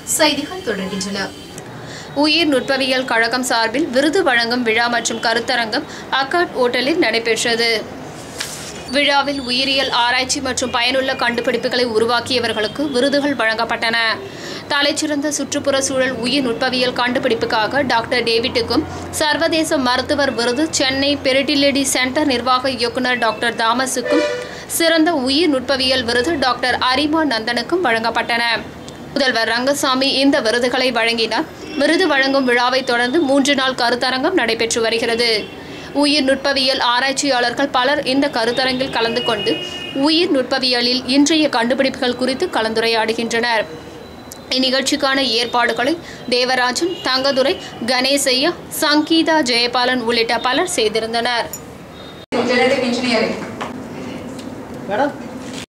செய்திகள் தொடர்கின்றன உயிர் நுட்பவியல் கழகம் சார்பில் விருது வழங்கும் விழா மற்றும் கருத்தரங்கம் அக்காட் ஓட்டலில் நடைபெற்றது விழாவில் உயிரியல் ஆராய்ச்சி மற்றும் பயனுள்ள கண்டுபிடிப்புகளை உருவாக்கியவர்களுக்கு விருதுகள் வழங்கப்பட்டன தலைச்சிறந்த சுற்றுப்புற சூழல் உயிர் நுட்பவியல் கண்டுபிடிப்புக்காக டாக்டர் டேவிட்டுக்கும் சர்வதேச மருத்துவர் விருது சென்னை பெரிட்டிலிடி சென்டர் நிர்வாக இயக்குனர் டாக்டர் தாமஸுக்கும் சிறந்த உயிர் நுட்பவியல் விருது டாக்டர் அரிமா நந்தனுக்கும் வழங்கப்பட்டன முதல்வர் ரங்கசாமி இந்த விருதுகளை வழங்கினார் விருது வழங்கும் விழாவை தொடர்ந்து மூன்று நாள் கருத்தரங்கம் நடைபெற்று வருகிறது உயிர் நுட்பவியல் ஆராய்ச்சியாளர்கள் பலர் இந்த கருத்தரங்கில் கலந்து கொண்டு உயிர் நுட்பவியலில் இன்றைய கண்டுபிடிப்புகள் குறித்து கலந்துரையாடுகின்றனர் இந்நிகழ்ச்சிக்கான ஏற்பாடுகளை தேவராஜன் தங்கதுரை கணேசையா சங்கீதா ஜெயபாலன் உள்ளிட்ட பலர் செய்திருந்தனர் genetic engineering. மேடம்